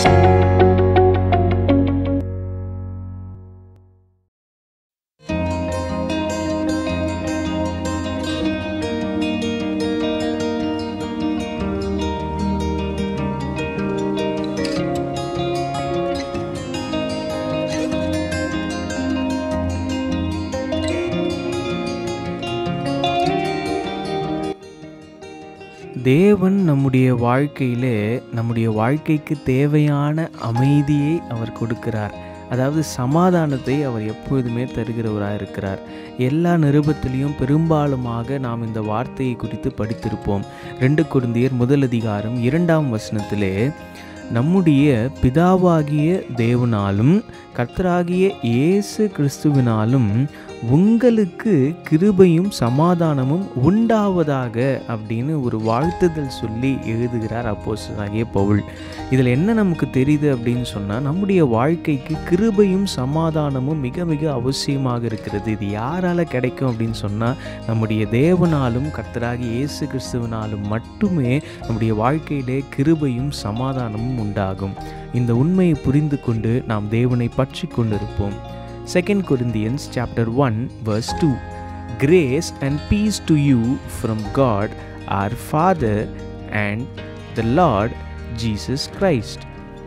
தேவன் நம்முடைய வாழ்க்கையிலே நம்முடைய வாழ்க்கைக்கு தேவையான அமைதியை அவர் கொடுக்கிறார் அதாவது சமாதானத்தை அவர் எப்பொழுதுமே தருகிறவராக இருக்கிறார் எல்லா நிருபத்திலையும் பெரும்பாலுமாக நாம் இந்த வார்த்தையை குறித்து படித்திருப்போம் ரெண்டு குருந்தியர் முதல் அதிகாரம் இரண்டாம் வசனத்திலே நம்முடைய பிதாவாகிய தேவனாலும் கர்த்தராகிய இயேசு கிறிஸ்துவினாலும் உங்களுக்கு கிருபையும் சமாதானமும் உண்டாவதாக அப்படின்னு ஒரு வாழ்த்துதல் சொல்லி எழுதுகிறார் அப்போஸ்தலனாகிய பவுல் இதில் என்ன நமக்கு தெரியுது அப்படின்னு சொன்னால் நம்முடைய வாழ்க்கைக்கு கிருபையும் சமாதானமும் மிக மிக அவசியமாக இருக்கிறது இது யாரால் கிடைக்கும் அப்படின்னு சொன்னால் நம்முடைய தேவனாலும் கர்த்தராகிய இயேசு கிறிஸ்துவினாலும் மட்டுமே நம்முடைய வாழ்க்கையிலே கிருபையும் சமாதானமும் உண்டாகும் இந்த உண்மையை புரிந்து கொண்டு நாம் தேவனை பற்றி கொண்டிருப்போம் second Corinthians chapter one verse two grace and peace to you from God our Father and the Lord Jesus Christ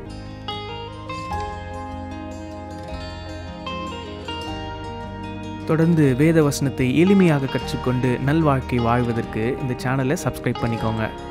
தொடர்ந்து வேத வசனத்தை எளிமையாக கற்றுக்கொண்டு நல்வாழ்க்கை வாழ்வதற்கு இந்த சேனலை சப்ஸ்கிரைப் பண்ணிக்கோங்க